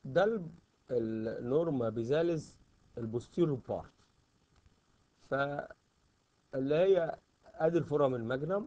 ده ال- النورما بيزالز البوستيرو بارت فاللي هي ادي الفورم الماجنم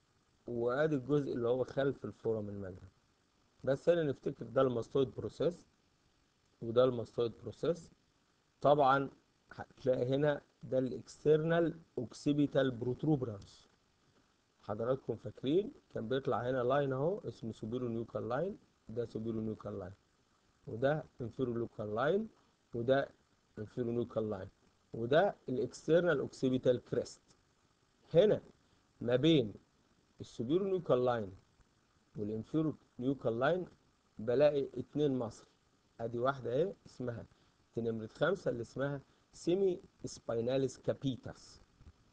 وادي الجزء اللي هو خلف الفورم الماجنم بس هنا نفتكر ده الماستويد بروسيس وده الماستويد بروسيس طبعا هتلاقي هنا ده الاكسترنال اوكسيبيتال بروتروبرانس حضراتكم فاكرين كان بيطلع هنا لاين اهو اسمه سوبيرو نيوكال لاين ده سوبيرو نيوكال لاين وده انفيرو نيوكال لاين وده انفيرو نيوكال لاين وده الاكسترنال اوكسيبيتال كريست هنا ما بين السوبيرو نيوكال لاين والانفيرو نيوكال لاين بلاقي اتنين مصل ادي واحده اهي اسمها دي نمره خمسه اللي اسمها سيمي سبايناليس كابيتاس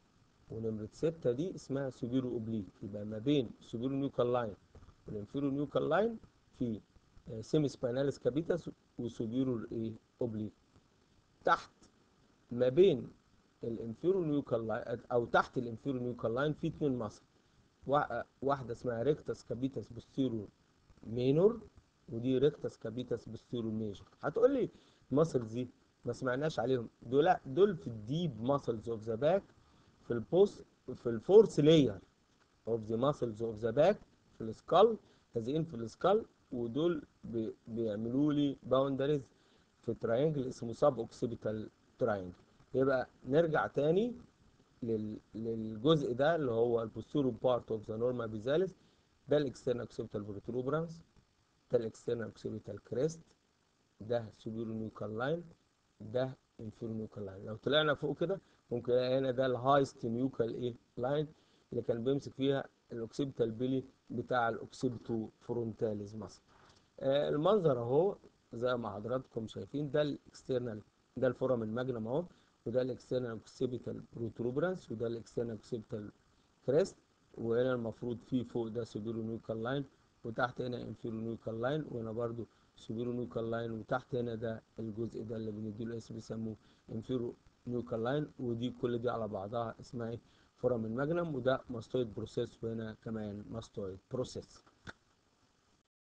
ونمرة ستة دي اسمها سوبيرو اوبليك يبقى ما بين سوبيرو نيوكال لاين والانفيرو نيوكال لاين في سيمي سبايناليس كابيتاس وسوبيرو ايه اوبليك تحت ما بين الانفيرو نيوكال لاين او تحت الانفيرو نيوكال لاين في اتنين مصل وا- واحدة اسمها ريكتاس كابيتاس بوستيرو مينور ودي ريكتاس كابيتاس بوستيرو ميجر هتقول لي الماسلز دي ما سمعناش عليهم دول لا دول في الديب ماسلز اوف ذا باك في البوست في الفورث لاير اوف ذا ماسلز اوف ذا باك في السكال لازقين في السكال ودول بي بيعملوا لي باوندريز في تراينجل اسمه سب اوكسيبيتال تراينجل يبقى نرجع تاني لل... للجزء ده اللي هو البوستيرو بارت اوف ذا نورما بيزالس ده الاكسترنال اوكسيبيتال بروتروبرانس ده الاكسترنال اوكسيبيتال كريست ده سوبيرو نيوكال لاين ده انفيرو نيوكال لاين لو طلعنا فوق كده ممكن نلاقي هنا ده الهايست نيوكال ايه لاين اللي كان بيمسك فيها الاوكسيبيتال بيلي بتاع الاوكسيبتو فرونتاليز مثلا آه المنظر اهو زي ما حضراتكم شايفين ده الاكسترنال ده الفورم الماجنم اهو وده الاكسترنال اوكسيبيتال بروتروبرانس وده الاكسترنال اوكسيبيتال كريست وهنا المفروض في فوق ده سوبيرو نيوكال لاين وتحت هنا انفيرو نيوكال لاين وهنا برضو سوبيرو نيوكال لاين وتحت هنا ده الجزء ده اللي بنديله اسم بيسموه انفيرو نيوكال لاين ودي كل دي على بعضها اسمها ايه فورم الماجنم وده ماستويد بروسيس وهنا كمان ماستويد بروسيس